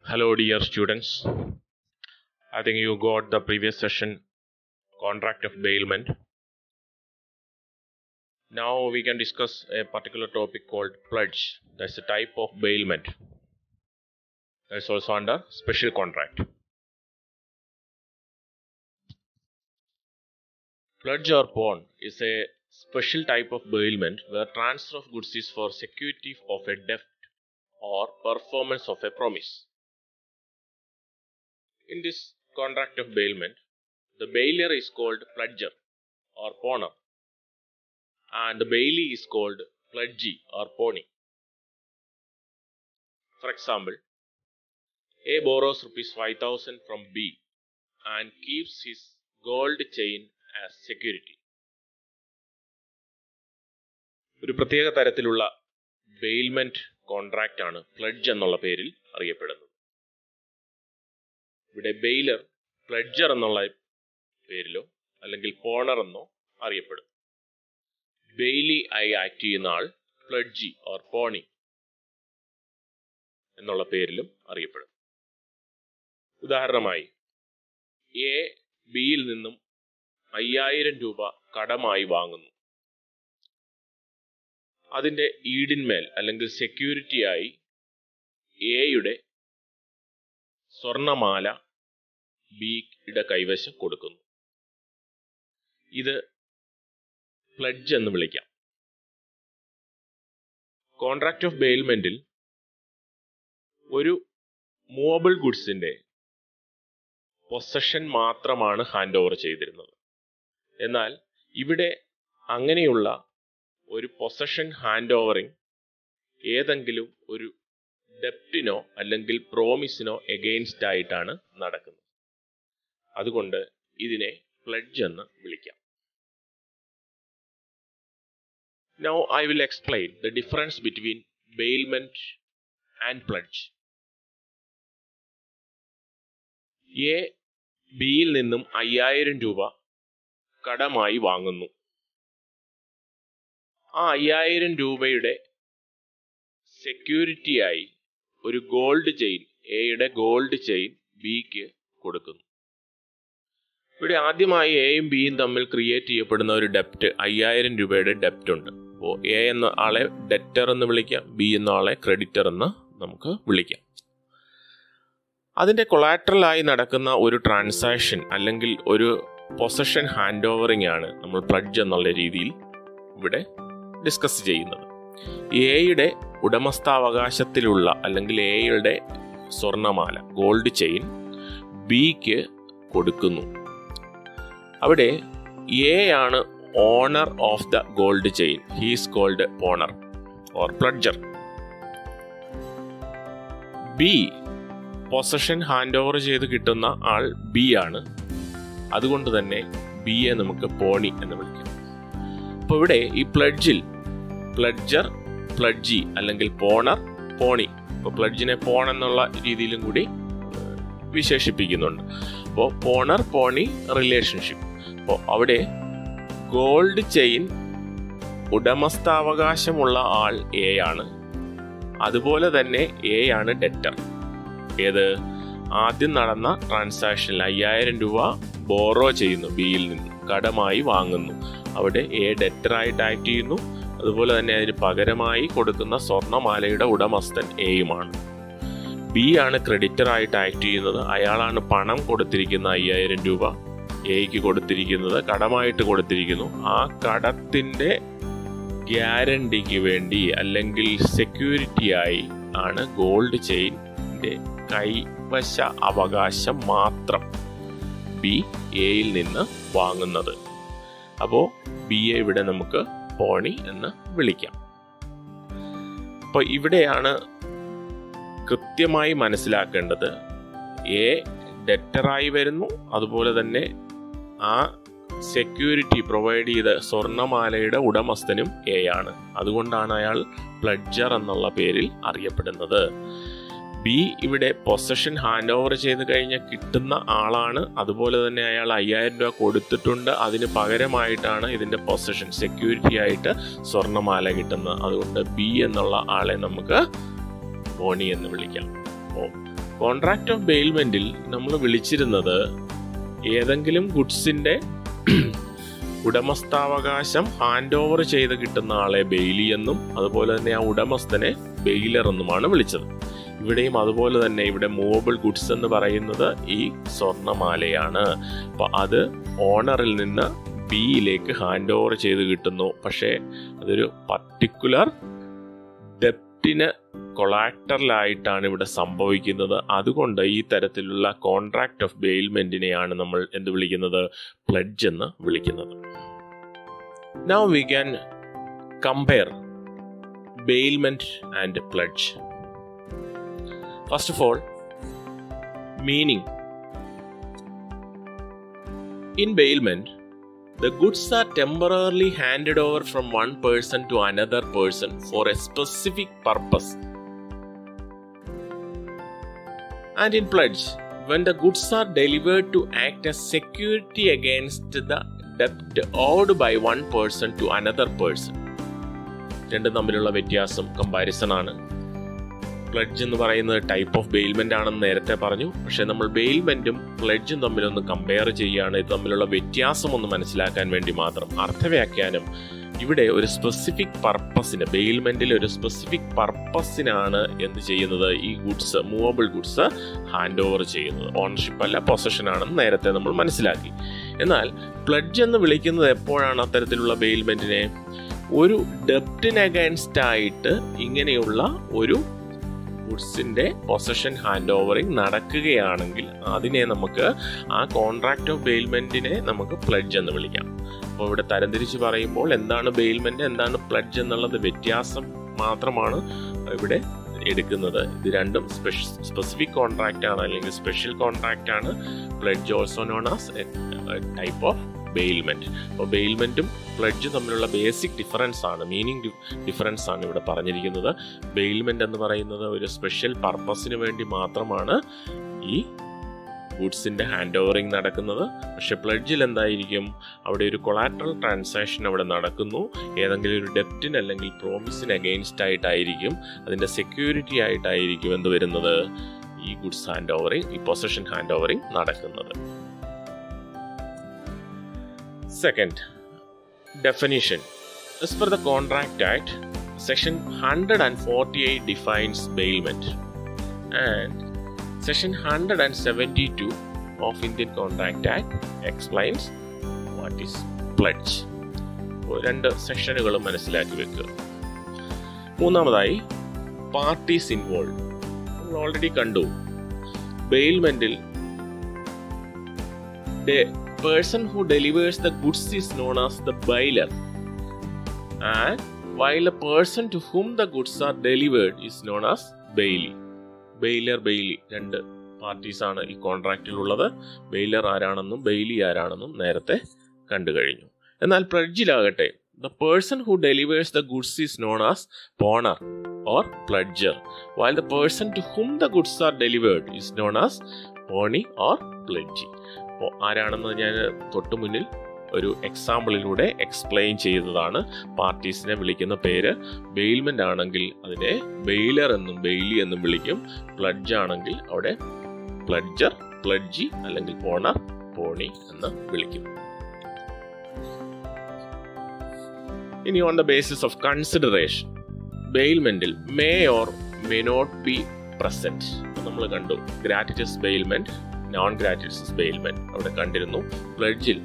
Hello, dear students. I think you got the previous session contract of bailment. Now we can discuss a particular topic called pledge. That's a type of bailment. That's also under special contract. Pledge or pawn is a special type of bailment where transfer of goods is for security of a debt or performance of a promise. In this contract of bailment, the bailier is called pledger or pawner, and the bailee is called pledgee or pony. For example, A borrows rupees 5000 from B and keeps his gold chain as security. ഒരു പ്രത്യേക തരത്തിലുള്ള bailment contract ആണ് pledge എന്നുള്ള പേരിൽ അറിയപ്പെടുന്നത് ഇവിടെ baler pledger എന്നുള്ള പേരിലോ അല്ലെങ്കിൽ പോണർ എന്നോ അറിയപ്പെടും ബെയിലി ആയി ആക്ട് ചെയ്യുന്ന ആൾ പ്ലഡ്ജി ഓർ പോണി എന്നുള്ള പേരിലും അറിയപ്പെടും ഉദാഹരണമായി എ ബിയിൽ നിന്നും അയ്യായിരം രൂപ കടമായി വാങ്ങുന്നു അതിന്റെ ഈടിന്മേൽ അല്ലെങ്കിൽ സെക്യൂരിറ്റിയായി എയുടെ സ്വർണമാല ബിയുടെ കൈവശം കൊടുക്കുന്നു ഇത് പ്ലഡ്ജ് എന്ന് വിളിക്കാം കോൺട്രാക്ട് ഓഫ് ബെയിൽമെന്റിൽ ഒരു മൂവബിൾ ഗുഡ്സിന്റെ പൊസഷൻ മാത്രമാണ് ഹാൻഡ് ഓവർ ചെയ്തിരുന്നത് എന്നാൽ ഇവിടെ അങ്ങനെയുള്ള ഒരു പൊസഷൻ ഹാൻഡ് ഓവറിങ് ഏതെങ്കിലും ഒരു ഡെപ്റ്റിനോ അല്ലെങ്കിൽ പ്രോമിസിനോ എഗെയിൻസ്റ്റ് ആയിട്ടാണ് നടക്കുന്നത് അതുകൊണ്ട് ഇതിനെ പ്ലഡ്ജ് എന്ന് വിളിക്കാം now I will explain the difference between bailment and pledge A ബിയിൽ നിന്നും അയ്യായിരം രൂപ കടമായി വാങ്ങുന്നു ആ അയ്യായിരം രൂപയുടെ സെക്യൂരിറ്റിയായി ഒരു ഗോൾഡ് ചെയിൻ എയുടെ ഗോൾഡ് ചെയിൻ ബിക്ക് കൊടുക്കുന്നു ഇവിടെ ആദ്യമായി എയും ബിയും തമ്മിൽ ക്രിയേറ്റ് ചെയ്യപ്പെടുന്ന ഒരു ഡെപ്റ്റ് അയ്യായിരം രൂപയുടെ ഡെപ്റ്റ് ഉണ്ട് അപ്പോൾ എ എന്ന ആളെ ഡെറ്റർ എന്ന് വിളിക്കാം ബി എന്ന ആളെ ക്രെഡിറ്റർ എന്ന് നമുക്ക് വിളിക്കാം അതിന്റെ കൊളാട്രലായി നടക്കുന്ന ഒരു ട്രാൻസാക്ഷൻ അല്ലെങ്കിൽ ഒരു പൊസഷൻ ഹാൻഡ് ഓവറിംഗ് ആണ് നമ്മൾ പ്ലഡ്ജ് എന്നുള്ള രീതിയിൽ ഇവിടെ ഡിസ്കസ് ചെയ്യുന്നത് എയുടെ ഉടമസ്ഥാവകാശത്തിലുള്ള അല്ലെങ്കിൽ എയുടെ സ്വർണമാല ഗോൾഡ് ചെയിൻ ബിക്ക് കൊടുക്കുന്നു അവിടെ എ ആണ് owner of the gold chain he's called owner or pledger B possession hand over ചെയ്ത് കിട്ടുന്ന ആൾ ബി ആണ് അതുകൊണ്ട് തന്നെ ബിയെ നമുക്ക് പോണി എന്ന് വിളിക്കാം അപ്പോൾ ഇവിടെ ഈ പ്ലഡ്ജിൽ പ്ലഡ്ജർ പ്ലഡ്ജി അല്ലെങ്കിൽ പോണർ പോണി ഇപ്പോൾ പ്ലഡ്ജിനെ പോൺ എന്നുള്ള രീതിയിലും കൂടി വിശേഷിപ്പിക്കുന്നുണ്ട് അപ്പോൾ പോണർ പോണി റിലേഷൻഷിപ്പ് അപ്പോൾ അവിടെ ഗോൾഡ് ചെയിൻ ഉടമസ്ഥാവകാശമുള്ള ആൾ എ ആണ് അതുപോലെ തന്നെ എ ആണ് ഡെറ്റർ ഏത് ആദ്യം നടന്ന ട്രാൻസാക്ഷനിൽ അയ്യായിരം രൂപ ബോറോ ചെയ്യുന്നു ബിയിൽ നിന്ന് കടമായി വാങ്ങുന്നു അവിടെ എ ഡെറ്ററായിട്ട് ആക്ട് ചെയ്യുന്നു അതുപോലെ തന്നെ അതിന് പകരമായി കൊടുക്കുന്ന സ്വർണമാലയുടെ ഉടമസ്ഥൻ എയുമാണ് ബി ആണ് ക്രെഡിറ്റർ ആയിട്ട് ആക്ട് ചെയ്യുന്നത് അയാളാണ് പണം കൊടുത്തിരിക്കുന്ന അയ്യായിരം രൂപ എയ്ക്ക് കൊടുത്തിരിക്കുന്നത് കടമായിട്ട് കൊടുത്തിരിക്കുന്നു ആ കടത്തിന്റെ ഗ്യാരണ്ടിക്ക് വേണ്ടി അല്ലെങ്കിൽ സെക്യൂരിറ്റിയായി ആണ് ഗോൾഡ് ചെയിൻ്റെ കൈവശ അവകാശം മാത്രം ബി എയിൽ നിന്ന് വാങ്ങുന്നത് അപ്പോൾ ബി എ ഇവിടെ നമുക്ക് പോണി എന്ന് വിളിക്കാം അപ്പോൾ ഇവിടെയാണ് കൃത്യമായി മനസ്സിലാക്കേണ്ടത് എ ഡെറ്ററായി വരുന്നു അതുപോലെ തന്നെ ആ സെക്യൂരിറ്റി പ്രൊവൈഡ് ചെയ്ത സ്വർണമാലയുടെ ഉടമസ്ഥനും എ ആണ് അതുകൊണ്ടാണ് അയാൾ പ്ലഡ്ജർ എന്നുള്ള പേരിൽ അറിയപ്പെടുന്നത് ബി ഇവിടെ പൊസഷൻ ഹാൻഡ് ഓവർ ചെയ്ത് കഴിഞ്ഞാൽ കിട്ടുന്ന ആളാണ് അതുപോലെ തന്നെ അയാൾ അയ്യായിരം രൂപ കൊടുത്തിട്ടുണ്ട് അതിന് പകരമായിട്ടാണ് ഇതിന്റെ പൊസഷൻ സെക്യൂരിറ്റി ആയിട്ട് സ്വർണമാല കിട്ടുന്നത് അതുകൊണ്ട് ബി എന്നുള്ള ആളെ നമുക്ക് ബോണി എന്ന് വിളിക്കാം അപ്പോൾ കോൺട്രാക്ട് ഓഫ് ബെയിൽമെന്റിൽ നമ്മൾ വിളിച്ചിരുന്നത് ഏതെങ്കിലും ഗുഡ്സിന്റെ ഉടമസ്ഥാവകാശം ഹാൻഡ് ഓവർ ചെയ്ത് കിട്ടുന്ന ആളെ ബെയിലി എന്നും അതുപോലെ തന്നെ ആ ഉടമസ്ഥനെ ബെയിലർ എന്നുമാണ് വിളിച്ചത് ഇവിടെയും അതുപോലെ തന്നെ ഇവിടെ മൂവബിൾ ഗുഡ്സ് എന്ന് പറയുന്നത് ഈ സ്വർണമാലയാണ് അപ്പൊ അത് ഓണറിൽ നിന്ന് ബിയിലേക്ക് ഹാൻഡ് ഓവർ ചെയ്ത് കിട്ടുന്നു പക്ഷേ അതൊരു പർട്ടിക്കുലർ ഡെപ്റ്റിന് കൊളാക്ടറിലായിട്ടാണ് ഇവിടെ സംഭവിക്കുന്നത് അതുകൊണ്ട് ഈ തരത്തിലുള്ള കോൺട്രാക്ട് ഓഫ് ബെയിൽമെന്റിനെയാണ് നമ്മൾ എന്ത് വിളിക്കുന്നത് പ്ലഡ്ജ് എന്ന് വിളിക്കുന്നത് now we can compare bailment and pledge first of all meaning in bailment The goods are temporarily handed over from one person to another person for a specific purpose. And in pledge, when the goods are delivered to act as security against the debt owed by one person to another person. രണ്ടും തമ്മിലുള്ള വ്യത്യാസം comparison ആണ് pledge എന്ന് പറയുന്നത് type of bailment ആണെന്ന് നേരത്തെ പറഞ്ഞു പക്ഷെ നമ്മൾ ബെയിൽമെന്റും പ്ലഡ്ജും തമ്മിലൊന്ന് കമ്പയർ ചെയ്യുകയാണ് ഇത് തമ്മിലുള്ള വ്യത്യാസം ഒന്ന് മനസ്സിലാക്കാൻ വേണ്ടി മാത്രം അർത്ഥവ്യാഖ്യാനം ഇവിടെ ഒരു സ്പെസിഫിക് പർപ്പസിന് ബെയിൽമെന്റിൽ ഒരു സ്പെസിഫിക് പർപ്പസിനാണ് എന്ത് ചെയ്യുന്നത് ഈ goods movable goods hand over ചെയ്യുന്നത് ഓണർഷിപ്പ് അല്ല പൊസഷൻ ആണെന്ന് നേരത്തെ നമ്മൾ മനസ്സിലാക്കി എന്നാൽ പ്ലഡ്ജ് എന്ന് വിളിക്കുന്നത് എപ്പോഴാണ് അത്തരത്തിലുള്ള ബെയിൽമെന്റിനെ ഒരു ഡെപ്റ്റിന് അഗൈൻസ്റ്റ് ആയിട്ട് ഇങ്ങനെയുള്ള ഒരു ഗുഡ്സിന്റെ പൊസഷൻ ഹാൻഡ് ഓവറിങ് നടക്കുകയാണെങ്കിൽ അതിനെ നമുക്ക് ആ കോൺട്രാക്ട് ഓഫ് ബെയിൽമെന്റിനെ നമുക്ക് പ്ലഡ്ജ് എന്ന് വിളിക്കാം അപ്പോൾ ഇവിടെ തരംതിരിച്ച് പറയുമ്പോൾ എന്താണ് ബെയിൽമെന്റ് എന്താണ് പ്ലഡ്ജ് എന്നുള്ളത് വ്യത്യാസം മാത്രമാണ് ഇവിടെ എടുക്കുന്നത് ഇത് രണ്ടും സ്പെസിഫിക് കോൺട്രാക്റ്റ് ആണ് അല്ലെങ്കിൽ സ്പെഷ്യൽ കോൺട്രാക്റ്റ് ആണ് pledge also known as type of bailment അപ്പോൾ ബെയിൽമെന്റും പ്ലഡ്ജും തമ്മിലുള്ള ബേസിക് ഡിഫറൻസ് ആണ് മീനിങ് ഡിഫറൻസ് ആണ് ഇവിടെ പറഞ്ഞിരിക്കുന്നത് ബെയിൽമെന്റ് എന്ന് പറയുന്നത് ഒരു സ്പെഷ്യൽ പർപ്പസിന് വേണ്ടി മാത്രമാണ് ഈ ഗുഡ്സിന്റെ ഹാൻഡ് ഓവറിങ് നടക്കുന്നത് പക്ഷെ പ്ലഡ്ജിൽ എന്തായിരിക്കും അവിടെ ഒരു കൊളാട്രൽ ട്രാൻസാക്ഷൻ അവിടെ നടക്കുന്നു ഏതെങ്കിലും ഒരു ഡെപ്റ്റിന് അല്ലെങ്കിൽ പ്രോമിസിന് അഗെയിൻസ്റ്റ് ആയിട്ടായിരിക്കും അതിന്റെ സെക്യൂരിറ്റി ആയിട്ടായിരിക്കും എന്ത് വരുന്നത് ഈ ഗുഡ്സ് ഹാൻഡ് ഓവറിങ് ഈ പൊസഷൻ ഹാൻഡ് ഓവറിങ് നടക്കുന്നത് Second, definition. As per the Contract Act, Section 148 defines bailment, and Section 172 of Indian Contract Act explains what is pledge. രണ്ട് സെക്ഷനുകളും മനസ്സിലാക്കി വെക്കുക മൂന്നാമതായി പാർട്ടീസ് ഇൻവോൾവ് നമ്മൾ ഓൾറെഡി കണ്ടു ബെയിൽമെന്റിൽ person who delivers the goods is known as the bailer and while the person to whom the goods are delivered is known as bailey bailor bailee രണ്ട് parties ആണ് ഈ കോൺട്രാക്റ്റിൽ ഉള്ളത് ബെയിലർ ആരാണെന്നും Bailey ആരാണെന്നും നേരത്തെ കണ്ടു കഴിഞ്ഞു എന്നാൽ പ്രഡ്ജിലാകട്ടെ the person who delivers the goods is known as pawnor or pledger while the person to whom the goods are delivered is known as pawnee or pledgee അപ്പോൾ ആരാണെന്ന് ഞാൻ തൊട്ടു മുന്നിൽ ഒരു എക്സാമ്പിളിലൂടെ എക്സ്പ്ലെയിൻ ചെയ്തതാണ് പാർട്ടീസിനെ വിളിക്കുന്ന പേര് ബെയിൽമെന്റ് ആണെങ്കിൽ അതിനെ ബെയിലർ എന്നും ബെയിലി എന്നും വിളിക്കും പ്ലഡ്ജ് ആണെങ്കിൽ അവിടെ പ്ലഡ്ജർ പ്ലഡ്ജി അല്ലെങ്കിൽ പോണർ പോണി എന്ന് വിളിക്കും ഇനി on the basis of consideration ബെയിൽമെന്റിൽ may or may not be present നമ്മൾ കണ്ടു gratuitous bailment non gratuitous bailment അവിടെ കണ്ടിരുന്നു പ്ലഡ്ജിൽ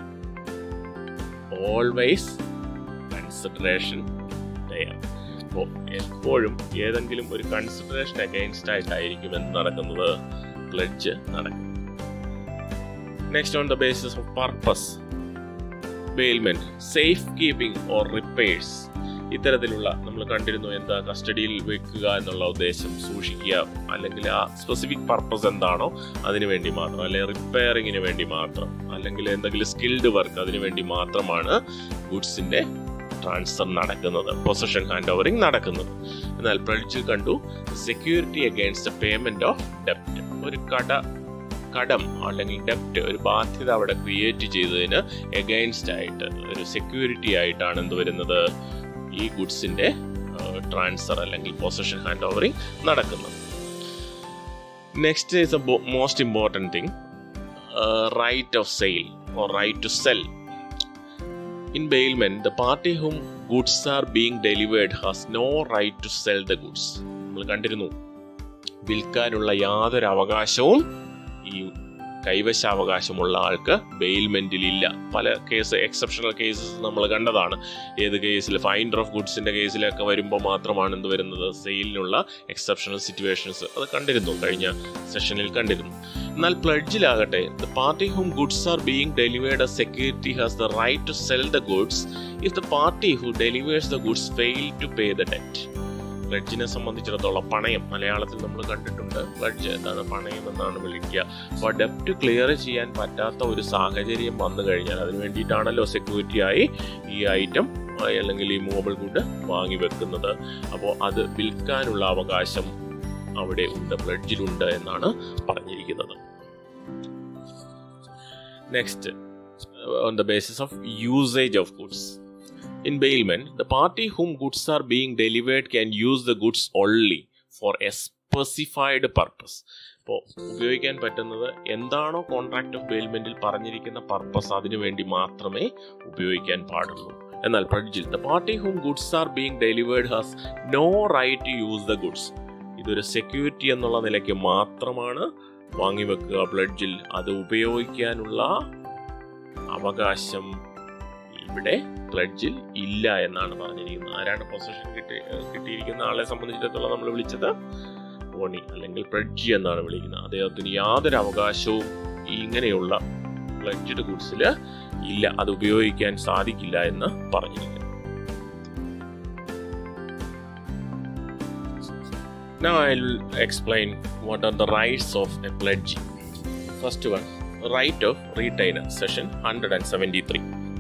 ഓൾവേസ് കൺസിഡറേഷൻ അപ്പോൾ എപ്പോഴും ഏതെങ്കിലും ഒരു കൺസിഡറേഷൻ അഗൈൻസ്റ്റ് ആയിട്ടായിരിക്കും എന്ത് നടക്കുന്നത് പ്ലഡ്ജ് നടക്കുന്നത് next on the basis of purpose bailment safe keeping or repairs ഇത്തരത്തിലുള്ള നമ്മൾ കണ്ടിരുന്നു എന്താ കസ്റ്റഡിയിൽ വെക്കുക എന്നുള്ള ഉദ്ദേശം സൂക്ഷിക്കുക അല്ലെങ്കിൽ ആ സ്പെസിഫിക് പർപ്പസ് എന്താണോ അതിനു വേണ്ടി മാത്രം അല്ലെങ്കിൽ റിപ്പയറിങ്ങിന് വേണ്ടി മാത്രം അല്ലെങ്കിൽ എന്തെങ്കിലും സ്കിൽഡ് വർക്ക് അതിനു വേണ്ടി മാത്രമാണ് ഗുഡ്സിന്റെ ട്രാൻസ്ഫർ നടക്കുന്നത് പൊസഷൻ ഹാൻഡ് ഓവറിങ് നടക്കുന്നത് എന്നാൽ പ്രഡിച്ച് കണ്ടു സെക്യൂരിറ്റി അഗൈൻസ്റ്റ് പേയ്മെന്റ് ഓഫ് ഡെപ്റ്റ് ഒരു കട കടം അല്ലെങ്കിൽ ഡെപ്റ്റ് ഒരു ബാധ്യത അവിടെ ക്രിയേറ്റ് ചെയ്തതിന് എഗൈൻസ്റ്റ് ആയിട്ട് ഒരു സെക്യൂരിറ്റി ആയിട്ടാണ് എന്ത് വരുന്നത് ഈ ഗുഡ്സിന്റെ ട്രാൻസ്ഫർ അല്ലെങ്കിൽ പൊസഷൻ ഹാൻഡ് ഓവറിങ് നടക്കുന്നത് next is a most important thing right of sale or right to sell in bailment the party whom goods are being delivered has no right to sell the goods നമ്മൾ കണ്ടിരുന്നു വിൽക്കാനുള്ള യാതൊരു അവകാശവും ഈ കൈവശാവകാശമുള്ള ആൾക്ക് ബെയിൽമെന്റിൽ ഇല്ല പല കേസ് എക്സെപ്ഷണൽ കേസസ് നമ്മൾ കണ്ടതാണ് ഏത് കേസിൽ ഫൈൻഡർ ഓഫ് ഗുഡ്സിന്റെ കേസിലൊക്കെ വരുമ്പോൾ മാത്രമാണ് എന്ത് വരുന്നത് സെയിലിനുള്ള എക്സെപ്ഷണൽ സിറ്റുവേഷൻസ് അത് കണ്ടിരുന്നു കഴിഞ്ഞ സെഷനിൽ കണ്ടിരുന്നു എന്നാൽ പ്ലഡ്ജിലാകട്ടെ the party whom goods are being delivered a security has the right to sell the goods if the party who delivers the goods fail to pay the debt പ്ലഡ്ജിനെ സംബന്ധിച്ചിടത്തോളം പണയം മലയാളത്തിൽ നമ്മൾ കണ്ടിട്ടുണ്ട് പ്ലഡ്ജ് എന്താണ് പണയം എന്നാണ് വിളിക്കുക അപ്പോൾ ഡെപ്റ്റ് ക്ലിയർ ചെയ്യാൻ പറ്റാത്ത ഒരു സാഹചര്യം വന്നു കഴിഞ്ഞാൽ അതിന് വേണ്ടിയിട്ടാണല്ലോ സെക്യൂരിറ്റിയായി ഈ ഐറ്റം അല്ലെങ്കിൽ ഈ മൂവബിൾ ഗുഡ് വാങ്ങി വെക്കുന്നത് അപ്പോൾ അത് വിൽക്കാനുള്ള അവകാശം അവിടെ ഉണ്ട് പ്ലഡ്ജിലുണ്ട് എന്നാണ് പറഞ്ഞിരിക്കുന്നത് next on the basis of usage of goods In bailment, the party whom goods are being delivered can use the goods only for a specified purpose. ഇപ്പോൾ ഉപയോഗിക്കാൻ പറ്റുന്നത് എന്താണോ കോൺട്രാക്ട് ഓഫ് ബെയിൽമെന്റിൽ പറഞ്ഞിരിക്കുന്ന പർപ്പസ് അതിനു വേണ്ടി മാത്രമേ ഉപയോഗിക്കാൻ പാടുള്ളൂ എന്നാൽ പ്രഡ്ജിൽ the party whom goods are being delivered has no right to use the goods ഇതൊരു സെക്യൂരിറ്റി എന്നുള്ള നിലയ്ക്ക് മാത്രമാണ് വാങ്ങിവെക്കുക പ്ലഡ്ജിൽ അത് ഉപയോഗിക്കാനുള്ള അവകാശം ഇവിടെ പ്ലഡ്ജിൽ ഇല്ല എന്നാണ് പറഞ്ഞിരിക്കുന്നത് ആരാണ് പൊസിഷൻ കിട്ടി കിട്ടിയിരിക്കുന്ന ആളെ സംബന്ധിച്ചിടത്തോളം നമ്മൾ വിളിച്ചത് ഓണി അല്ലെങ്കിൽ പ്ലഡ്ജി എന്നാണ് വിളിക്കുന്നത് അദ്ദേഹത്തിന് യാതൊരു അവകാശവും ഇങ്ങനെയുള്ള പ്ലഡ്ജഡ് ഗുഡ്സിൽ ഇല്ല അത് ഉപയോഗിക്കാൻ സാധിക്കില്ല എന്ന് പറഞ്ഞിരിക്കുന്നു Now I'll explain what are the rights of a pledgee. First one, right of retainer, session 173.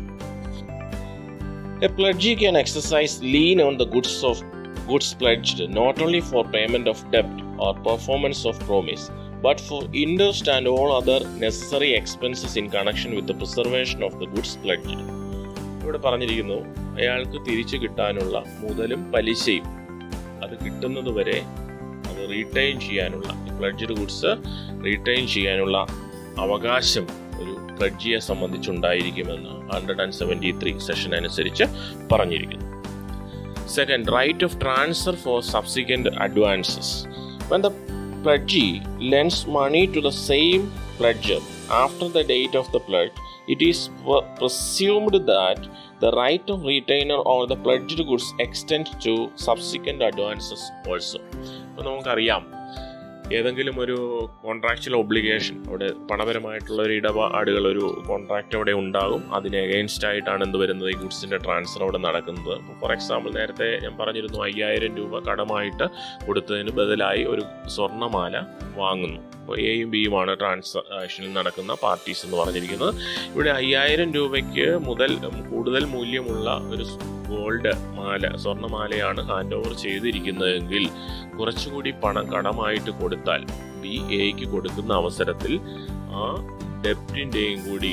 A pledgee can exercise lien on the goods of goods pledged not only for payment of debt or performance of promise, but for interest and all other necessary expenses in connection with the preservation of the goods pledged. ഇവിടെ പറഞ്ഞിരിക്കുന്നു അയാൾക്ക് തിരിച്ചു കിട്ടാനുള്ള മുതലും പലിശയും അത് കിട്ടുന്നത് വരെ അത് റീറ്റെയിൻ ചെയ്യാനുള്ള പ്ലഡ്ജഡ് ഗുഡ്സ് റീറ്റെയിൻ ചെയ്യാനുള്ള അവകാശം ഒരു പ്ലഡ്ജിയെ സംബന്ധിച്ചുണ്ടായിരിക്കുമെന്ന് hundred and seventy three session അനുസരിച്ച് പറഞ്ഞിരിക്കുന്നു second right of transfer for subsequent advances when the pledgee lends money to the same pledger after the date of the pledge it is presumed that the right of retainer or the pledged goods extends to subsequent advances also. അപ്പോൾ നമുക്കറിയാം ഏതെങ്കിലും ഒരു contractual obligation അവിടെ പണപരമായിട്ടുള്ള ഒരു ഇടപാടുകൾ ഒരു contract അവിടെ ഉണ്ടാകും അതിന് എഗെയിൻസ്റ്റ് ആയിട്ടാണ് എന്ത് വരുന്നത് ഈ ഗുഡ്സിൻ്റെ ട്രാൻസ്ഫർ അവിടെ നടക്കുന്നത് ഫോർ എക്സാമ്പിൾ നേരത്തെ ഞാൻ പറഞ്ഞിരുന്നു അയ്യായിരം രൂപ കടമായിട്ട് കൊടുത്തതിന് ബദലായി ഒരു സ്വർണ്ണമാല വാങ്ങുന്നു അപ്പോൾ എയും ബിയുമാണ് ട്രാൻസാക്ഷനിൽ നടക്കുന്ന പാർട്ടീസ് എന്ന് പറഞ്ഞിരിക്കുന്നത് ഇവിടെ അയ്യായിരം രൂപയ്ക്ക് മുതൽ കൂടുതൽ മൂല്യമുള്ള ഒരു ഗോൾഡ് മാല സ്വർണ്ണമാലയാണ് ഹാൻഡ് ഓവർ ചെയ്തിരിക്കുന്നതെങ്കിൽ കുറച്ചുകൂടി പണം കടമായിട്ട് കൊടുത്താൽ ബി എക്ക് കൊടുക്കുന്ന അവസരത്തിൽ ആ ഡെപ്റ്റിൻ്റെയും കൂടി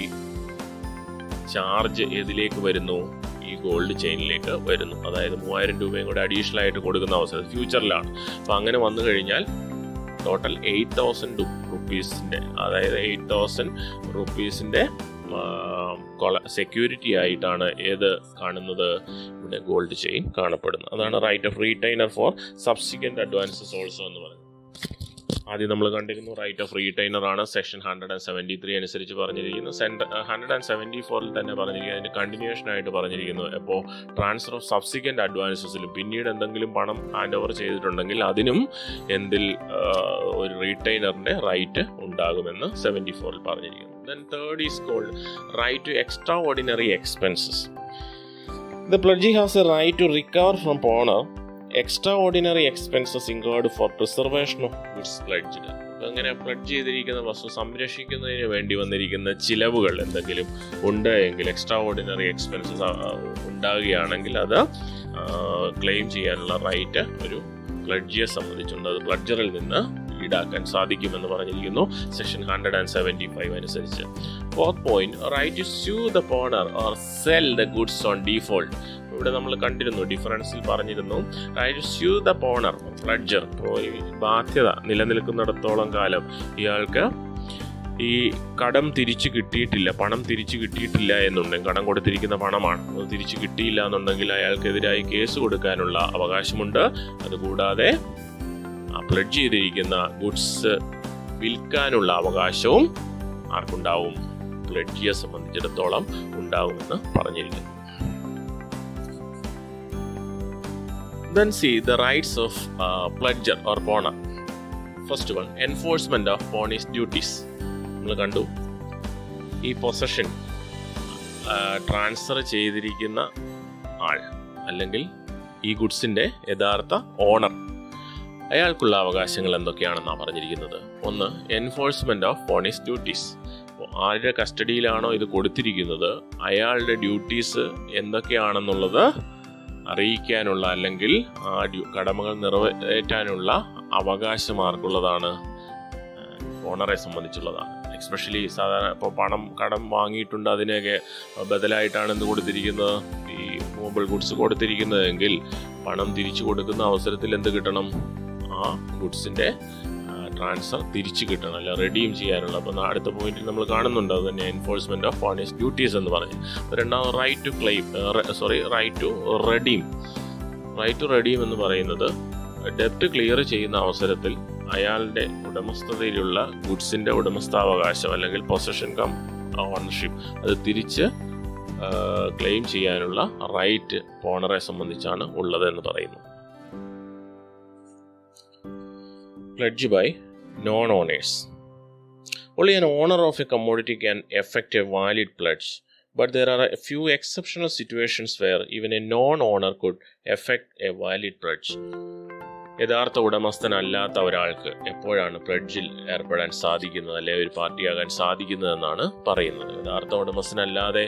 ചാർജ് ഏതിലേക്ക് വരുന്നു ഈ ഗോൾഡ് ചെയിനിലേക്ക് വരുന്നു അതായത് മൂവായിരം രൂപയും കൂടെ അഡീഷണൽ ആയിട്ട് കൊടുക്കുന്ന അവസരം ഫ്യൂച്ചറിലാണ് അപ്പോൾ അങ്ങനെ വന്നു കഴിഞ്ഞാൽ ടോട്ടൽ എയ്റ്റ് തൗസൻഡ് റുപ്പീസിൻ്റെ അതായത് എയ്റ്റ് തൗസൻഡ് റുപ്പീസിൻ്റെ സെക്യൂരിറ്റി ആയിട്ടാണ് ഏത് കാണുന്നത് ഇവിടെ ഗോൾഡ് ചെയിൻ കാണപ്പെടുന്നത് അതാണ് right of retainer for subsequent advances also എന്ന് പറയുന്നത് ആദ്യം നമ്മൾ കണ്ടിരുന്നു റൈറ്റ് ഓഫ് റീറ്റൈനർ ആണ് section hundred and seventy three അനുസരിച്ച് പറഞ്ഞിരിക്കുന്നു സെൻറ്റർ ഹൺഡ്രഡ് ആൻഡ് സെവൻറ്റി ഫോറിൽ തന്നെ പറഞ്ഞിരിക്കുന്നു അതിൻ്റെ കണ്ടിന്യൂഷൻ ആയിട്ട് പറഞ്ഞിരിക്കുന്നു അപ്പോൾ ട്രാൻസ്ഫർ ഓഫ് സബ്സിക്വൻറ്റ് അഡ്വാൻസസിലും പിന്നീട് എന്തെങ്കിലും പണം ഹാൻഡ് ഓവർ ചെയ്തിട്ടുണ്ടെങ്കിൽ അതിനും എന്തിൽ ഒരു റീറ്റൈനറിൻ്റെ റൈറ്റ് ഉണ്ടാകുമെന്ന് സെവൻറ്റി ഫോറിൽ പറഞ്ഞിരിക്കുന്നു then third is called right to extraordinary expenses the pledgee has a right to recover from pawnor extraordinary expenses include for preservation of goods pledged അങ്ങനെ pledge ചെയ്തിരിക്കുന്ന വസ്തു സംരക്ഷിക്കുന്നതിന് വേണ്ടി വന്നിരിക്കുന്ന ചിലവുകൾ എന്തെങ്കിലും ഉണ്ട് എങ്കിൽ എക്സ്ട്രാ ഓർഡിനറി എക്സ്പെൻസസ് ഉണ്ടാകുകയാണെങ്കിൽ അത് ക്ലെയിം ചെയ്യാനുള്ള റൈറ്റ് ഒരു പ്ലഡ്ജിയെ സംബന്ധിച്ചുണ്ട് അത് പ്ലഡ്ജറിൽ നിന്ന് ഈടാക്കാൻ സാധിക്കുമെന്ന് പറഞ്ഞിരിക്കുന്നു section hundred and seventy five അനുസരിച്ച് fourth point right to sue the pawnor or sell the goods on default ഇവിടെ നമ്മൾ കണ്ടിരുന്നു ഡിഫറൻസിൽ പറഞ്ഞിരുന്നു right sue the pawnor pledger ഇപ്പോൾ ഈ ബാധ്യത നിലനിൽക്കുന്നിടത്തോളം കാലം ഇയാൾക്ക് ഈ കടം തിരിച്ചു കിട്ടിയിട്ടില്ല പണം തിരിച്ചു കിട്ടിയിട്ടില്ല എന്നുണ്ടെങ്കിൽ കടം കൊടുത്തിരിക്കുന്ന പണമാണ് അത് തിരിച്ചു കിട്ടിയില്ല എന്നുണ്ടെങ്കിൽ അയാൾക്കെതിരായി കേസ് കൊടുക്കാനുള്ള അവകാശമുണ്ട് അതുകൂടാതെ ആ പ്ലഡ്ജ് ചെയ്തിരിക്കുന്ന ഗുഡ്സ് വിൽക്കാനുള്ള അവകാശവും ആർക്കുണ്ടാവും പ്ലഡ്ജിയെ സംബന്ധിച്ചിടത്തോളം ഉണ്ടാവുമെന്ന് പറഞ്ഞിരിക്കുന്നു Then see the rights of uh, pledger or pawnee. First one, enforcement of pawnee's duties. നമ്മൾ കണ്ടു ഈ പൊസഷൻ ട്രാൻസ്ഫർ ചെയ്തിരിക്കുന്ന ആൾ അല്ലെങ്കിൽ ഈ ഗുഡ്സിൻ്റെ യഥാർത്ഥ ഓണർ അയാൾക്കുള്ള അവകാശങ്ങൾ എന്തൊക്കെയാണെന്നാണ് പറഞ്ഞിരിക്കുന്നത് ഒന്ന് എൻഫോഴ്സ്മെന്റ് ഓഫ് പോണീസ് ഡ്യൂട്ടീസ് ആരുടെ കസ്റ്റഡിയിലാണോ ഇത് കൊടുത്തിരിക്കുന്നത് അയാളുടെ ഡ്യൂട്ടീസ് എന്തൊക്കെയാണെന്നുള്ളത് അറിയിക്കാനുള്ള അല്ലെങ്കിൽ ആ ഡ്യൂ കടമകൾ നിറവേറ്റാനുള്ള അവകാശം ആർക്കുള്ളതാണ് ഓണറെ സംബന്ധിച്ചുള്ളതാണ് എക്സ്പെഷ്യലി സാധാരണ ഇപ്പോൾ പണം കടം വാങ്ങിയിട്ടുണ്ട് അതിനെയൊക്കെ ബദലായിട്ടാണ് എന്ത് കൊടുത്തിരിക്കുന്നത് ഈ മൂവബിൾ ഗുഡ്സ് കൊടുത്തിരിക്കുന്നതെങ്കിൽ പണം തിരിച്ചു കൊടുക്കുന്ന അവസരത്തിൽ എന്ത് കിട്ടണം ആ ഗുഡ്സിൻ്റെ ട്രാൻസ്ഫർ തിരിച്ചു കിട്ടണം അല്ല റെഡീം ചെയ്യാനുള്ള അപ്പോൾ അടുത്ത പോയിന്റിൽ നമ്മൾ കാണുന്നുണ്ട് അത് തന്നെ എൻഫോഴ്സ്മെന്റ് ഓഫ് ഓണേഴ്സ് ഡ്യൂട്ടീസ് എന്ന് പറഞ്ഞു രണ്ടാമത് right to claim sorry right to redeem right to redeem എന്ന് പറയുന്നത് ഡെപ്റ്റ് ക്ലിയർ ചെയ്യുന്ന അവസരത്തിൽ അയാളുടെ ഉടമസ്ഥതയിലുള്ള ഗുഡ്സിന്റെ ഉടമസ്ഥാവകാശം അല്ലെങ്കിൽ പൊസഷൻ കം ഓണർഷിപ്പ് അത് തിരിച്ച് ക്ലെയിം ചെയ്യാനുള്ള റൈറ്റ് ഓണറെ സംബന്ധിച്ചാണ് ഉള്ളത് എന്ന് പറയുന്നു pledge by non owners. Only an owner of a commodity can effect a valid pledge, but there are a few exceptional situations where even a non owner could effect a valid pledge. യഥാർത്ഥ ഉടമസ്ഥനല്ലാത്ത ഒരാൾക്ക് എപ്പോഴാണ് പ്ലഡ്ജിൽ ഏർപ്പെടാൻ സാധിക്കുന്നത് അല്ലെ ഒരു പാർട്ടിയാകാൻ സാധിക്കുന്നതെന്നാണ് പറയുന്നത് യഥാർത്ഥ ഉടമസ്ഥനല്ലാതെ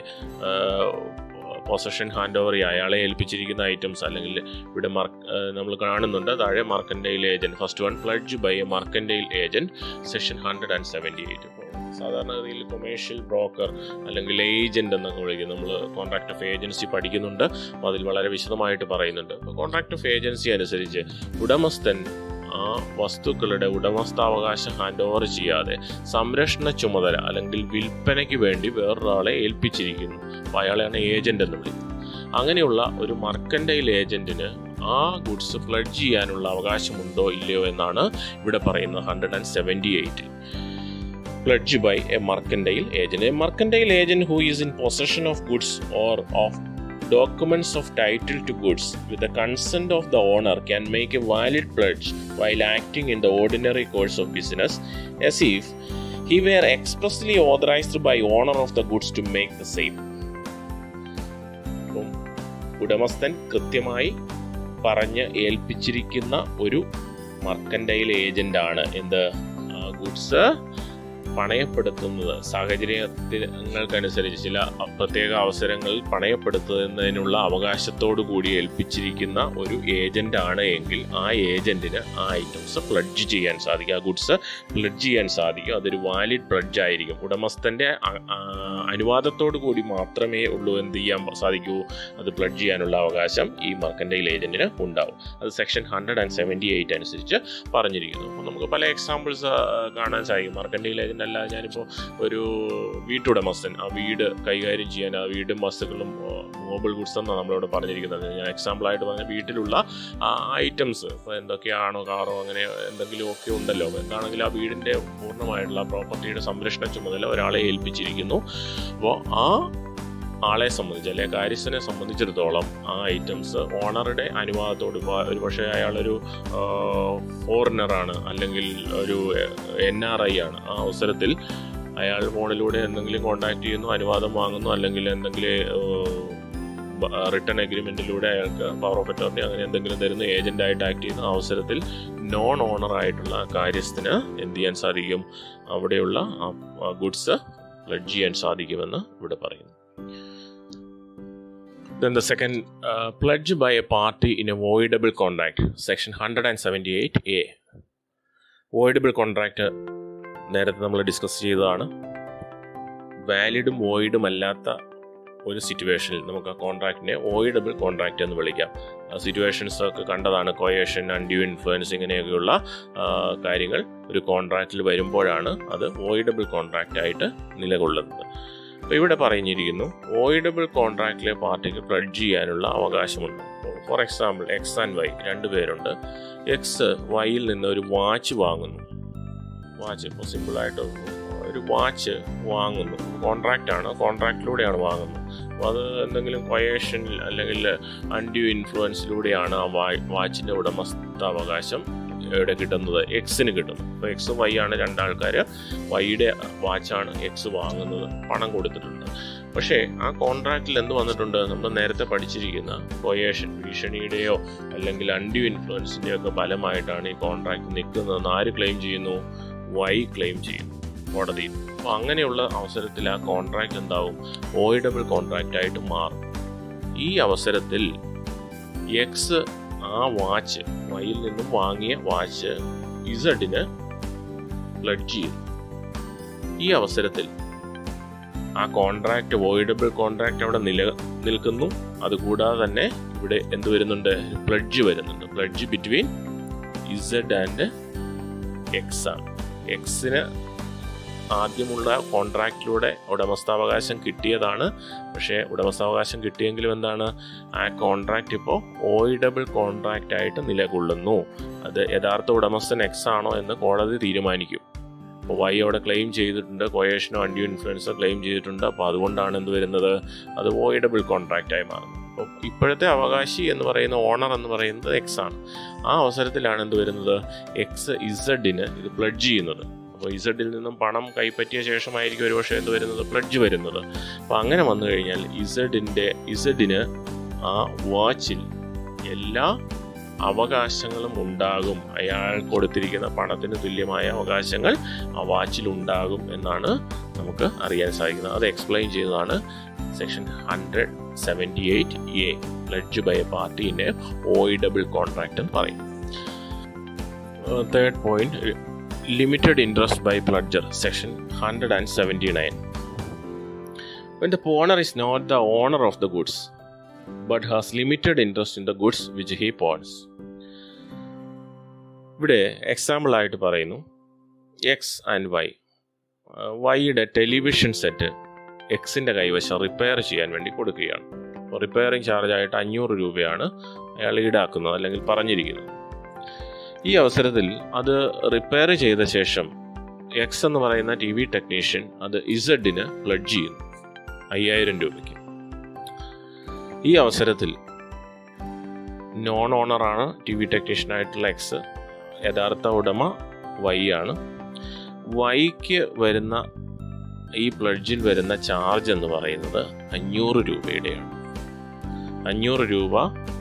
possession hand over ചെയ്യുക അയാളെ ഏൽപ്പിച്ചിരിക്കുന്ന ഐറ്റംസ് അല്ലെങ്കിൽ ഇവിടെ നമ്മൾ കാണുന്നുണ്ട് താഴെ mercantile agent first one pledge by a mercantile agent session hundred and seventy eight സാധാരണഗതിയിൽ കൊമേഴ്ഷ്യൽ ബ്രോക്കർ അല്ലെങ്കിൽ ഏജന്റ് എന്നൊക്കെ വിളിക്കും നമ്മൾ കോൺട്രാക്ട് ഓഫ് ഏജൻസി പഠിക്കുന്നുണ്ട് അപ്പോൾ അതിൽ വളരെ വിശദമായിട്ട് പറയുന്നുണ്ട് അപ്പോൾ കോൺട്രാക്ട് ഓഫ് ഏജൻസി അനുസരിച്ച് ഉടമസ്ഥൻ ആ വസ്തുക്കളുടെ ഉടമസ്ഥാവകാശം ഹാൻഡ് ഓവർ ചെയ്യാതെ സംരക്ഷണ ചുമതല അല്ലെങ്കിൽ വിൽപ്പനയ്ക്ക് വേണ്ടി വേറൊരാളെ ഏൽപ്പിച്ചിരിക്കുന്നു അപ്പോൾ അയാളെയാണ് ഏജന്റ് എന്ന് വിളിക്കുന്നത് അങ്ങനെയുള്ള ഒരു മർക്കൻഡൈൽ ഏജന്റിന് ആ ഗുഡ്സ് ഫ്ലഡ് ചെയ്യാനുള്ള അവകാശമുണ്ടോ ഇല്ലയോ എന്നാണ് ഇവിടെ പറയുന്നത് hundred and seventy eight pledged by a mercantile agent. A mercantile agent who is in possession of goods or of documents of title to goods with the consent of the owner can make a valid pledge while acting in the ordinary course of business as if he were expressly authorized by owner of the goods to make the same. ഉടമസ്ഥൻ കൃത്യമായി പറഞ്ഞ് ഏൽപ്പിച്ചിരിക്കുന്ന ഒരു മർക്കൻഡൈൽ agent ആണ് എന്ത് goods പണയപ്പെടുത്തുന്നത് സാഹചര്യങ്ങൾക്കനുസരിച്ച് ചില പ്രത്യേക അവസരങ്ങളിൽ പണയപ്പെടുത്തുന്നതിനുള്ള അവകാശത്തോടു കൂടി ഏൽപ്പിച്ചിരിക്കുന്ന ഒരു ഏജന്റ് ആണ് എങ്കിൽ ആ ഏജന്റിന് ആ ഐറ്റംസ് പ്ലഡ്ജ് ചെയ്യാൻ സാധിക്കും ആ ഗുഡ്സ് പ്ലഡ്ജ് ചെയ്യാൻ സാധിക്കും അതൊരു വാലിഡ് പ്ലഡ്ജ് ആയിരിക്കും ഉടമസ്ഥന്റെ അനുവാദത്തോടു കൂടി മാത്രമേ ഉള്ളൂ എന്ത് ചെയ്യാൻ സാധിക്കൂ അത് പ്ലഡ്ജ് ചെയ്യാനുള്ള അവകാശം ഈ മർക്കൻഡൈൽ ഏജന്റിന് ഉണ്ടാവും അത് section hundred and seventy eight അനുസരിച്ച് പറഞ്ഞിരിക്കുന്നു അപ്പോൾ നമുക്ക് പല എക്സാമ്പിൾസ് കാണാൻ സാധിക്കും മർക്കൻഡൈൽ ഏജന്റ് അല്ലാതെ ഞാനിപ്പോൾ ഒരു വീട്ടുടമസ്ഥൻ ആ വീട് കൈകാര്യം ചെയ്യാൻ ആ വീടും വസ്തുക്കളും മൊബൈൽ ഗുഡ്സ് എന്നാണ് നമ്മളിവിടെ പറഞ്ഞിരിക്കുന്നത് ഞാൻ എക്സാമ്പിളായിട്ട് പറഞ്ഞ വീട്ടിലുള്ള ആ ഐറ്റംസ് ഇപ്പോൾ എന്തൊക്കെയാണോ കാറോ അങ്ങനെ എന്തെങ്കിലും ഒക്കെ ഉണ്ടല്ലോ എന്താണെങ്കിൽ ആ വീടിൻ്റെ പൂർണ്ണമായിട്ടുള്ള പ്രോപ്പർട്ടിയുടെ സംരക്ഷണ ചുമതല ഒരാളെ ഏൽപ്പിച്ചിരിക്കുന്നു അപ്പോൾ ആ ആളെ സംബന്ധിച്ച് അല്ലെ കാര്യസ്ഥനെ സംബന്ധിച്ചിടത്തോളം ആ ഐറ്റംസ് ഓണറുടെ അനുവാദത്തോട് ഒരു പക്ഷേ അയാളൊരു ഫോറിനറാണ് അല്ലെങ്കിൽ ഒരു എൻ ആർ ഐ ആണ് ആ അവസരത്തിൽ അയാൾ ഫോണിലൂടെ എന്തെങ്കിലും കോണ്ടാക്ട് ചെയ്യുന്നു അനുവാദം വാങ്ങുന്നു അല്ലെങ്കിൽ എന്തെങ്കിലും റിട്ടേൺ അഗ്രിമെന്റിലൂടെ അയാൾക്ക് പവർ ഓഫ് അറ്റോർണി അങ്ങനെ എന്തെങ്കിലും തരുന്ന ഏജന്റായിട്ട് ആക്ട് ചെയ്യുന്ന അവസരത്തിൽ നോൺ ഓണർ ആയിട്ടുള്ള കാര്യസ്ഥന് എന്ത് ചെയ്യാൻ സാധിക്കും അവിടെയുള്ള ഗുഡ്സ് പ്ലഡ് ചെയ്യാൻ സാധിക്കുമെന്ന് ഇവിടെ പറയുന്നു Then the second, uh, pledge by a party in a voidable contract, section 178A. Voidable contract നേരത്തെ നമ്മൾ ഡിസ്കസ് ചെയ്തതാണ് വാലിഡും വോയിഡും അല്ലാത്ത ഒരു സിറ്റുവേഷനിൽ നമുക്ക് ആ കോൺട്രാക്റ്റിനെ വോയിഡബിൾ കോൺട്രാക്റ്റ് എന്ന് വിളിക്കാം ആ സിറ്റുവേഷൻസ് ഒക്കെ കണ്ടതാണ് കൊയേഷൻ അൺഡ്യൂ ഇൻഫ്ലുവൻസ് ഇങ്ങനെയൊക്കെയുള്ള ആ, കാര്യങ്ങൾ ഒരു കോൺട്രാക്റ്റിൽ വരുമ്പോഴാണ് അത് വോയിഡബിൾ കോൺട്രാക്റ്റ് ആയിട്ട് നിലകൊള്ളുന്നത് അപ്പോൾ ഇവിടെ പറഞ്ഞിരിക്കുന്നു വോയിഡബിൾ കോൺട്രാക്റ്റിലെ പാർട്ടിക്ക് പ്ലഡ്ജ് ചെയ്യാനുള്ള അവകാശമുണ്ട് for example X and Y രണ്ട് പേരുണ്ട് എക്സ് വൈയിൽ നിന്ന് ഒരു വാച്ച് വാങ്ങുന്നു വാച്ച് ഇപ്പോൾ സിമ്പിളായിട്ട് ഒരു വാച്ച് വാങ്ങുന്നു കോൺട്രാക്റ്റ് ആണ് കോൺട്രാക്റ്റിലൂടെയാണ് വാങ്ങുന്നത് അപ്പോൾ അത് എന്തെങ്കിലും കൊയേഷനിൽ അല്ലെങ്കിൽ അൺഡ്യൂ ഇൻഫ്ലുവൻസിലൂടെയാണ് ആ വാ വാച്ചിൻ്റെ ഉടമസ്ഥാവകാശം എവിടെ കിട്ടുന്നത് എക്സിന് കിട്ടുന്നു അപ്പോൾ എക്സും വൈ ആണ് രണ്ടാൾക്കാർ വൈയുടെ വാച്ചാണ് എക്സ് വാങ്ങുന്നത് പണം കൊടുത്തിട്ടുണ്ട് പക്ഷേ ആ കോൺട്രാക്റ്റിൽ എന്ത് വന്നിട്ടുണ്ട് നമ്മൾ നേരത്തെ പഠിച്ചിരിക്കുന്ന കൊയേഷൻ ഭീഷണിയുടെയോ അല്ലെങ്കിൽ അൺഡ്യൂ ഇൻഫ്ലുവൻസിൻ്റെയോ ഒക്കെ ഫലമായിട്ടാണ് ഈ കോൺട്രാക്റ്റ് നിൽക്കുന്നതെന്ന് ആര് ക്ലെയിം ചെയ്യുന്നു വൈ ക്ലെയിം ചെയ്യുന്നു കോടതിയിൽ അപ്പോൾ അങ്ങനെയുള്ള അവസരത്തിൽ ആ കോൺട്രാക്റ്റ് എന്താവും വോയിഡബിൾ കോൺട്രാക്റ്റ് ആയിട്ട് മാറും ഈ അവസരത്തിൽ എക്സ് ആ വാച്ച് വൈയിൽ നിന്നും വാങ്ങിയ വാച്ച് ഇസഡിന് പ്ലഡ്ജ് ചെയ്തു ഈ അവസരത്തിൽ ആ കോൺട്രാക്റ്റ് വോയിഡബിൾ കോൺട്രാക്റ്റ് അവിടെ നില നിൽക്കുന്നു അതുകൂടാതെ തന്നെ ഇവിടെ എന്ത് വരുന്നുണ്ട് പ്ലഡ്ജ് വരുന്നുണ്ട് pledge between Z and X ആണ് എക്സിന് ആദ്യമുള്ള കോൺട്രാക്റ്റിലൂടെ ഉടമസ്ഥാവകാശം കിട്ടിയതാണ് പക്ഷേ ഉടമസ്ഥാവകാശം കിട്ടിയെങ്കിലും എന്താണ് ആ കോൺട്രാക്റ്റ് ഇപ്പോൾ ഓയിഡബിൾ കോൺട്രാക്റ്റ് ആയിട്ട് നിലകൊള്ളുന്നു അത് യഥാർത്ഥ ഉടമസ്ഥൻ എക്സ് ആണോ എന്ന് കോടതി തീരുമാനിക്കും അപ്പോൾ വൈ അവിടെ ക്ലെയിം ചെയ്തിട്ടുണ്ട് കൊയേഷനോ അൺഡ്യൂ ഇൻഫ്ലുവൻസോ ക്ലെയിം ചെയ്തിട്ടുണ്ട് അപ്പോൾ അതുകൊണ്ടാണ് എന്ത് വരുന്നത് അത് വോയിഡബിൾ കോൺട്രാക്റ്റായി മാറുന്നത് അപ്പോൾ ഇപ്പോഴത്തെ അവകാശി എന്ന് പറയുന്ന ഓണർ എന്ന് പറയുന്നത് എക്സ് ആണ് ആ അവസരത്തിലാണ് എന്ത് വരുന്നത് എക്സ് ഇസഡിന് ഇത് പ്ലഡ്ജ് ചെയ്യുന്നത് അപ്പോൾ ഇസഡിൽ നിന്നും പണം കൈപ്പറ്റിയ ശേഷമായിരിക്കും ഒരുപക്ഷെ എന്ത് വരുന്നത് പ്ലഡ്ജ് വരുന്നത് അപ്പോൾ അങ്ങനെ വന്നു കഴിഞ്ഞാൽ ഇസഡിൻ്റെ ഇസഡിന് ആ വാച്ചിൽ എല്ലാ അവകാശങ്ങളും ഉണ്ടാകും അയാൾ കൊടുത്തിരിക്കുന്ന പണത്തിന് തുല്യമായ അവകാശങ്ങൾ ആ വാച്ചിൽ ഉണ്ടാകും എന്നാണ് നമുക്ക് അറിയാൻ സാധിക്കുന്നത് അത് എക്സ്പ്ലെയിൻ ചെയ്തതാണ് section hundred seventy eight A pledge by a party in a voidable contract എന്ന് പറയും third point limited interest by pledger section hundred and seventy nine When the owner is not the owner of the goods, but has limited interest in the goods which he pawns. ഇവിടെ example ആയിട്ട് പറയുന്നു X and Y വൈയുടെ television set എക്സിൻ്റെ കൈവശം repair ചെയ്യാൻ വേണ്ടി കൊടുക്കുകയാണ് അപ്പോൾ റിപ്പയറിംഗ് ചാർജായിട്ട് അഞ്ഞൂറ് രൂപയാണ് അയാൾ ഈടാക്കുന്നത് അല്ലെങ്കിൽ പറഞ്ഞിരിക്കുന്നത് ഈ അവസരത്തിൽ അത് റിപ്പയർ ചെയ്ത ശേഷം എക്സ് എന്ന് പറയുന്ന ടി വി ടെക്നീഷ്യൻ അത് ഇസഡിന് പ്ലഡ്ജ് ചെയ്യുന്നു അയ്യായിരം രൂപയ്ക്ക് ഈ അവസരത്തിൽ നോൺ ഓണറാണ് ടി വി ടെക്നീഷ്യനായിട്ടുള്ള എക്സ് യഥാർത്ഥ ഉടമ വൈ ആണ് വൈക്ക് വരുന്ന ഈ പ്ലഡ്ജിൽ വരുന്ന ചാർജ് എന്ന് പറയുന്നത് അഞ്ഞൂറ് രൂപയുടെയാണ് അഞ്ഞൂറ് രൂപ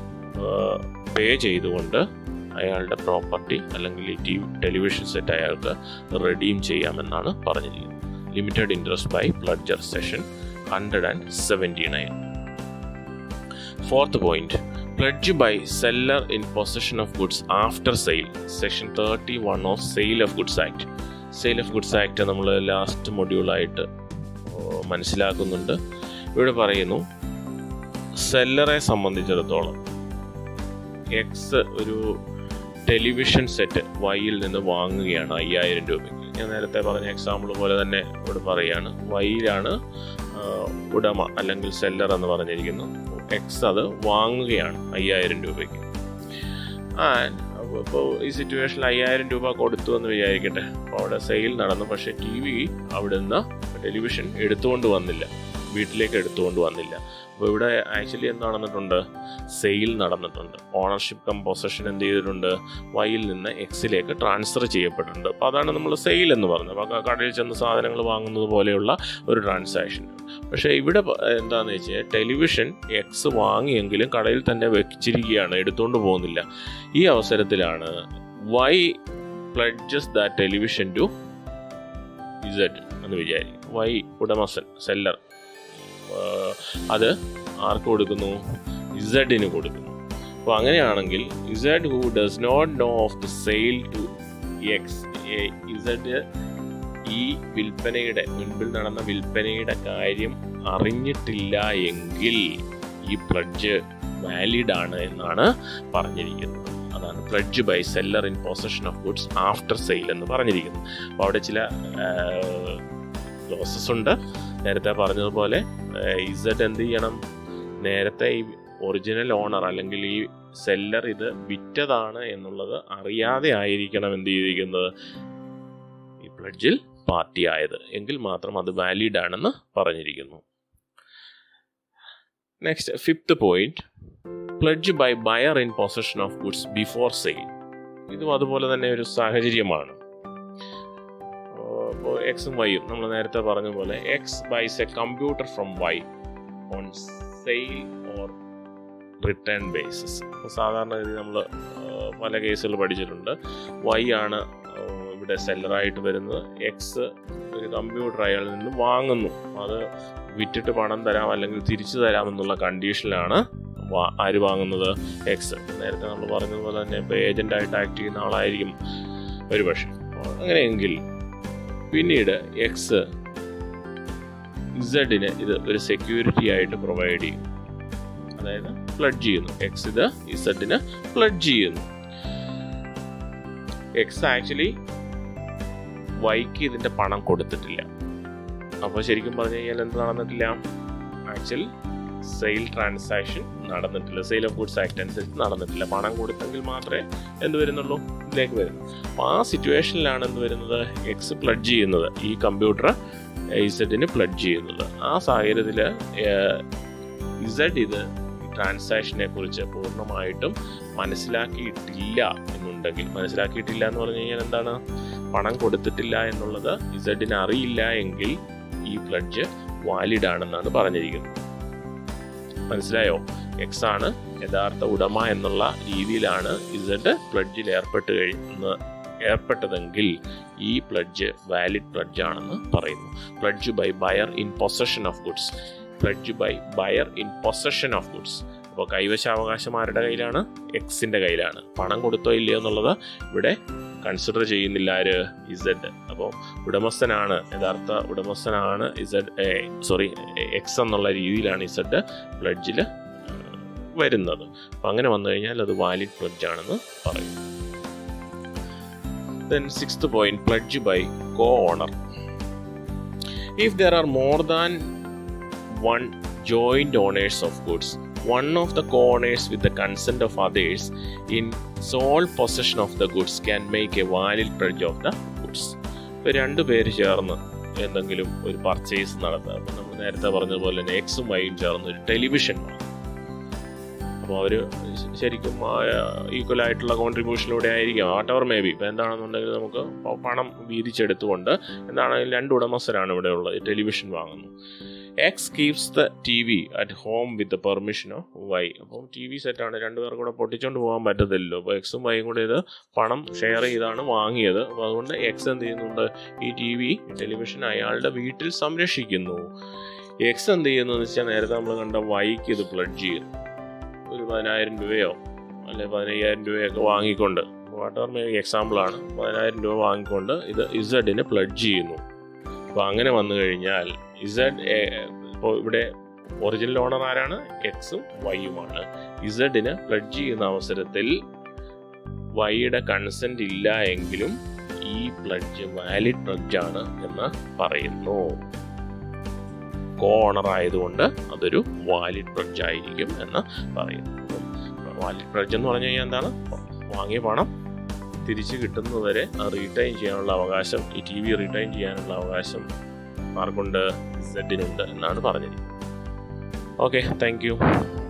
പേ ചെയ്തുകൊണ്ട് അയാളുടെ പ്രോപ്പർട്ടി അല്ലെങ്കിൽ ഈ ടി ടെലിവിഷൻ സെറ്റ് അയാൾക്ക് റെഡീം ചെയ്യാമെന്നാണ് പറഞ്ഞിരിക്കുന്നത് limited interest by pledger session hundred and seventy nine fourth point pledge by seller in possession of goods after sale section thirty one of sale of goods act sale of goods act നമ്മൾ last മൊഡ്യൂളായിട്ട് മനസ്സിലാക്കുന്നുണ്ട് ഇവിടെ പറയുന്നു സെല്ലറെ സംബന്ധിച്ചിടത്തോളം X ഒരു television set വൈയിൽ നിന്ന് വാങ്ങുകയാണ് അയ്യായിരം രൂപയ്ക്ക് ഞാൻ നേരത്തെ പറഞ്ഞ എക്സാമ്പിൾ പോലെ തന്നെ ഇവിടെ പറയുകയാണ് വൈയിലാണ് ഉടമ അല്ലെങ്കിൽ സെല്ലർ എന്ന് പറഞ്ഞിരിക്കുന്നു എക്സ് അത് വാങ്ങുകയാണ് അയ്യായിരം രൂപയ്ക്ക് ആൻഡ് ഇപ്പോൾ ഈ സിറ്റുവേഷനിൽ അയ്യായിരം രൂപ കൊടുത്തു എന്ന് വിചാരിക്കട്ടെ അപ്പോൾ അവിടെ സെയിൽ നടന്നു പക്ഷേ ടി വി അവിടെ നിന്ന് ടെലിവിഷൻ എടുത്തുകൊണ്ട് വന്നില്ല വീട്ടിലേക്ക് എടുത്തുകൊണ്ട് വന്നില്ല അപ്പോൾ ഇവിടെ ആക്ച്വലി എന്ത് നടന്നിട്ടുണ്ട് സെയിൽ നടന്നിട്ടുണ്ട് ഓണർഷിപ്പ് കം പൊസഷൻ എന്ത് ചെയ്തിട്ടുണ്ട് വൈയിൽ നിന്ന് എക്സിലേക്ക് ട്രാൻസ്ഫർ ചെയ്യപ്പെട്ടിട്ടുണ്ട് അപ്പോൾ അതാണ് നമ്മൾ സെയിൽ എന്ന് പറഞ്ഞത് അപ്പോൾ കടയിൽ ചെന്ന് സാധനങ്ങൾ വാങ്ങുന്നത് പോലെയുള്ള ഒരു ട്രാൻസാക്ഷൻ പക്ഷേ ഇവിടെ എന്താണെന്ന് വെച്ചാൽ ടെലിവിഷൻ എക്സ് വാങ്ങിയെങ്കിലും കടയിൽ തന്നെ വെച്ചിരിക്കുകയാണ് എടുത്തുകൊണ്ട് പോകുന്നില്ല ഈ അവസരത്തിലാണ് Y pledges the television to Z എന്ന് വിചാരിക്കും വൈ ഉടമസ്ഥൻ സെല്ലർ അത് ആർക്ക് കൊടുക്കുന്നു ഇസഡിന് കൊടുക്കുന്നു അപ്പോൾ അങ്ങനെയാണെങ്കിൽ Z who does not know of the sale to X Z ഈ വിൽപ്പനയുടെ മുൻപിൽ നടന്ന വിൽപ്പനയുടെ കാര്യം അറിഞ്ഞിട്ടില്ല എങ്കിൽ ഈ പ്ലഡ്ജ് വാലിഡ് ആണ് എന്നാണ് പറഞ്ഞിരിക്കുന്നത് അതാണ് pledge by seller in possession of goods after sale എന്ന് പറഞ്ഞിരിക്കുന്നത് അപ്പോൾ അവിടെ ചില ക്ലോസസ് ഉണ്ട് നേരത്തെ പറഞ്ഞതുപോലെ ഇസഡ് എന്ത് ചെയ്യണം നേരത്തെ ഈ ഒറിജിനൽ ഓണർ അല്ലെങ്കിൽ ഈ സെല്ലർ ഇത് വിറ്റതാണ് എന്നുള്ളത് അറിയാതെ ആയിരിക്കണം എന്ത് ചെയ്തിരിക്കുന്നത് ഈ പ്ലഡ്ജിൽ പാർട്ടി ആയത് എങ്കിൽ മാത്രം അത് വാലിഡ് ആണെന്ന് പറഞ്ഞിരിക്കുന്നു next fifth point pledge by buyer in possession of goods before sale ഇതും അതുപോലെ തന്നെ ഒരു സാഹചര്യമാണ് ഇപ്പോൾ എക്സും വൈയും നമ്മൾ നേരത്തെ പറഞ്ഞ പോലെ X buys a computer from Y on sale or return basis സാധാരണ രീതി നമ്മൾ പല കേസുകൾ പഠിച്ചിട്ടുണ്ട് വൈ ആണ് ഇവിടെ സെല്ലറായിട്ട് വരുന്നത് എക്സ് ഒരു കമ്പ്യൂട്ടർ അയാളിൽ നിന്ന് വാങ്ങുന്നു അത് വിറ്റിട്ട് പണം തരാം അല്ലെങ്കിൽ തിരിച്ചു തരാം എന്നുള്ള കണ്ടീഷനിലാണ് ആര് വാങ്ങുന്നത് എക്സ് നേരത്തെ നമ്മൾ പറഞ്ഞതുപോലെ തന്നെ ഇപ്പോൾ ഏജൻ്റായിട്ട് ആക്ട് ചെയ്യുന്ന ആളായിരിക്കും ഒരുപക്ഷെ അങ്ങനെയെങ്കിൽ പിന്നീട് എക്സ് ഇസഡിന് ഇത് ഒരു സെക്യൂരിറ്റി ആയിട്ട് പ്രൊവൈഡ് ചെയ്യും അതായത് പ്ലഡ് ചെയ്യുന്നു എക്സ് ഇത് ഇസഡിന് പ്ലഡ് ചെയ്യുന്നു എക്സ് ആക്ച്വലി വൈക്ക് ഇതിന്റെ പണം കൊടുത്തിട്ടില്ല അപ്പോൾ ശരിക്കും പറഞ്ഞു കഴിഞ്ഞാൽ എന്ത് നടന്നിട്ടില്ല ആക്ച്വൽ സെയിൽ ട്രാൻസാക്ഷൻ നടന്നിട്ടില്ല സെയിൽ ഓഫ് ഗുഡ്സ് ആക്ട് അനുസരിച്ച് നടന്നിട്ടില്ല പണം കൊടുത്തെങ്കിൽ മാത്രമേ എന്ത് വരുന്നുള്ളൂ ഇതിലേക്ക് വരുന്നു അപ്പോൾ ആ സിറ്റുവേഷനിലാണ് എന്ത് വരുന്നത് എക്സ് പ്ലഡ് ചെയ്യുന്നത് ഈ കമ്പ്യൂട്ടർ ഇസഡിന് പ്ലഡ് ചെയ്യുന്നത് ആ സാഹചര്യത്തിൽ ഇസഡ് ഇത് ട്രാൻസാക്ഷനെ കുറിച്ച് പൂർണ്ണമായിട്ടും മനസ്സിലാക്കിയിട്ടില്ല എന്നുണ്ടെങ്കിൽ മനസ്സിലാക്കിയിട്ടില്ല എന്ന് പറഞ്ഞു കഴിഞ്ഞാൽ എന്താണ് പണം കൊടുത്തിട്ടില്ല എന്നുള്ളത് ഇസഡിന് അറിയില്ല എങ്കിൽ ഈ പ്ലഡ്ജ് വാലിഡ് ആണെന്നാണ് പറഞ്ഞിരിക്കുന്നത് മനസ്സിലായോ എക്സ് ആണ് യഥാർത്ഥ ഉടമ എന്നുള്ള രീതിയിലാണ് ഇസഡ് പ്ലഡ്ജിൽ ഏർപ്പെട്ട് കഴിയുന്ന ഏർപ്പെട്ടതെങ്കിൽ ഈ പ്ലഡ്ജ് വാലിഡ് പ്ലഡ്ജ് ആണെന്ന് പറയുന്നു pledge by buyer in possession of goods pledge by buyer in possession of goods അപ്പോൾ കൈവശാവകാശം ആരുടെ കയ്യിലാണ് എക്സിൻ്റെ കയ്യിലാണ് പണം കൊടുത്തോ ഇല്ലയോ എന്നുള്ളത് ഇവിടെ കൺസിഡർ ചെയ്യുന്നില്ല ആര് ഇസഡ് അപ്പോൾ ഉടമസ്ഥനാണ് യഥാർത്ഥ ഉടമസ്ഥനാണ് ഇസഡ് സോറി എക്സ് എന്നുള്ള രീതിയിലാണ് ഇസഡ് പ്ലഡ്ജിൽ വരുന്നത് അപ്പം അങ്ങനെ വന്നു കഴിഞ്ഞാൽ അത് വാലിഡ് പ്ലഡ്ജ് ആണെന്ന് പറയും then sixth point pledge by co owner if there are more than one joint owners of goods one of the co-owners with the consent of others in sole possession of the goods can make a valid pledge of the goods ഇപ്പോൾ രണ്ട് പേര് ചേർന്ന് എന്തെങ്കിലും ഒരു purchase നടത്തുക അപ്പം നമ്മൾ നേരത്തെ പറഞ്ഞതുപോലെ തന്നെ എക്സും വൈയും ചേർന്ന് ഒരു ടെലിവിഷൻ വാങ്ങും അപ്പോൾ അവർ ശരിക്കും ഈക്വൽ ആയിട്ടുള്ള കോൺട്രിബ്യൂഷനിലൂടെ ആയിരിക്കും വാട്ട് എവർ മേ ബി ഇപ്പോൾ എന്താണെന്നുണ്ടെങ്കിൽ നമുക്ക് പണം വീതിച്ചെടുത്തുകൊണ്ട് എന്താണെങ്കിലും രണ്ട് ഉടമസ്ഥരാണ് ഇവിടെ ഉള്ളത് ടെലിവിഷൻ വാങ്ങുന്നു X keeps the T V at home with permission of Y അപ്പം ടി വി സെറ്റാണ് രണ്ടുപേർക്കും കൂടെ പൊട്ടിച്ചുകൊണ്ട് പോകാൻ പറ്റത്തില്ലല്ലോ അപ്പോൾ എക്സും വൈയും കൂടെ ഇത് പണം ഷെയർ ചെയ്താണ് വാങ്ങിയത് അപ്പോൾ അതുകൊണ്ട് എക്സ് എന്ത് ചെയ്യുന്നുണ്ട് ഈ ടി വി ടെലിവിഷൻ അയാളുടെ വീട്ടിൽ സംരക്ഷിക്കുന്നു എക്സ് എന്ത് ചെയ്യുന്നു എന്ന് വെച്ചാൽ നേരത്തെ നമ്മൾ കണ്ട വൈക്ക് ഇത് പ്ലഡ് ചെയ്യുന്നു ഒരു പതിനായിരം രൂപയോ അല്ലെ പതിനയ്യായിരം രൂപയൊക്കെ വാങ്ങിക്കൊണ്ട് വാട്ടർ മേ എക്സാമ്പിളാണ് പതിനായിരം രൂപ വാങ്ങിക്കൊണ്ട് ഇത് ഇസഡിന് പ്ലഡ് ചെയ്യുന്നു അപ്പോൾ അങ്ങനെ വന്നു കഴിഞ്ഞാൽ ഇസഡ് ഇപ്പോൾ ഇവിടെ ഒറിജിനൽ ഓണർ ആരാണ് എക്സും വൈയുമാണ് ഇസഡിന് പ്ലഡ് ചെയ്യുന്ന അവസരത്തിൽ വൈയുടെ കൺസെന്റ് ഇല്ല എങ്കിലും ഈ പ്ലഡ്ജ് വാലിഡ് പ്ലഡ്ജ് ആണ് എന്ന് പറയുന്നു കോ ഓണർ ആയതുകൊണ്ട് അതൊരു വാലിഡ് പ്ലഡ്ജ് ആയിരിക്കും എന്ന് പറയുന്നു വാലിഡ് പ്ലഡ്ജ് എന്ന് പറഞ്ഞു കഴിഞ്ഞാൽ എന്താണ് വാങ്ങിയ പണം തിരിച്ചു കിട്ടുന്നതുവരെ റീറ്റൈൻ ചെയ്യാനുള്ള അവകാശം ഈ ടി വി റീറ്റൈൻ ചെയ്യാനുള്ള അവകാശം ആർക്കുണ്ട് സെഡിനുണ്ട് എന്നാണ് പറഞ്ഞിരിക്കുന്നത് ഓക്കെ താങ്ക് യു